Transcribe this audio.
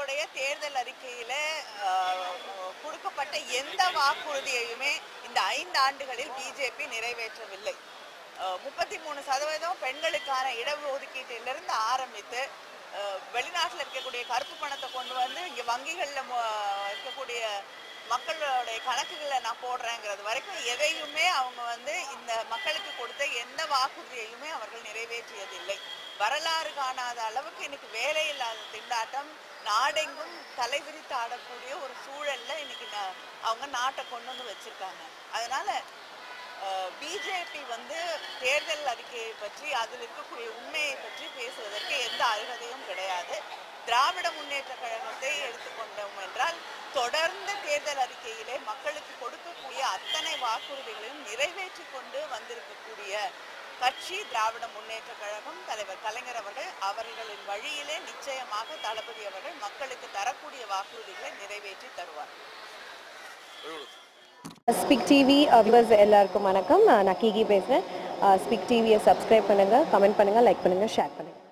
அவர்களுடைய தேர்தல் அறிக்கையில ஆஹ், கொடுக்கப்பட்ட எந்த வாக்குறுதியையுமே இந்த ஐந்து ஆண்டுகளில் பிஜேபி நிறைவேற்றவில்லை முப்பத்தி மூணு சதவீதம் பெண்களுக்கான இடஒதுக்கீட்டிலிருந்து ஆரம்பித்து அஹ், வெளிநாட்டுல இருக்கக்கூடிய கருப்பு பணத்தை கொண்டு வந்து இங்க வங்கிகள்ல மு- இருக்கக்கூடிய மக்களுடைய கணக்குகளை நான் போடுறேங்கிறது வரைக்கும் எதையுமே அவங்க வந்து இந்த மக்களுக்கு கொடுத்த எந்த வாக்குறுதியையுமே அவர்கள் நிறைவேற்றியதில்லை வரலாறு காணாத அளவுக்கு இன்னைக்கு வேலை இல்லாத திண்டாட்டம் நாடெங்கும் தலைவிரித்து ஆடக்கூடிய ஒரு சூழல்ல இன்னைக்கு நா- அவங்க நாட்டை கொண்டு வந்து வச்சிருக்காங்க அதனால பிஜேபி வந்து தேர்தல் அறிக்கையை பற்றி அதில் இருக்கக்கூடிய உண்மையை பற்றி பேசுவதற்கு எந்த அருகதையும் கிடையாது திராவிட முன்னேற்ற கழகத்தை எடுத்துக்கொண்டோம் என்றால் தொடர்ந்து தேர்தல் அறிக்கையிலே மக்களுக்கு கொடுக்கக்கூடிய அத்தனை வாக்குறுதிகளையும் நிறைவேற்றி கொண்டு வந்திருக்கக்கூடிய கட்சி திராவிட முன்னேற்ற கழகம் தலைவர் கலைஞர் அவர்கள் அவர்களின் வழியிலே நிச்சயமாக தளபதி அவர்கள் மக்களுக்கு தரக்கூடிய வாக்குறுதிகளை நிறைவேற்றி தருவார் ஸ்பிக் டிவி வியூவர்ஸ் எல்லாருக்கும் வணக்கம் நான் கீகி பேசுகிறேன் ஸ்பிக் டிவியை சப்ஸ்கிரைப் பண்ணுங்கள் கமெண்ட் பண்ணுங்கள் லைக் பண்ணுங்கள் ஷேர் பண்ணுங்கள்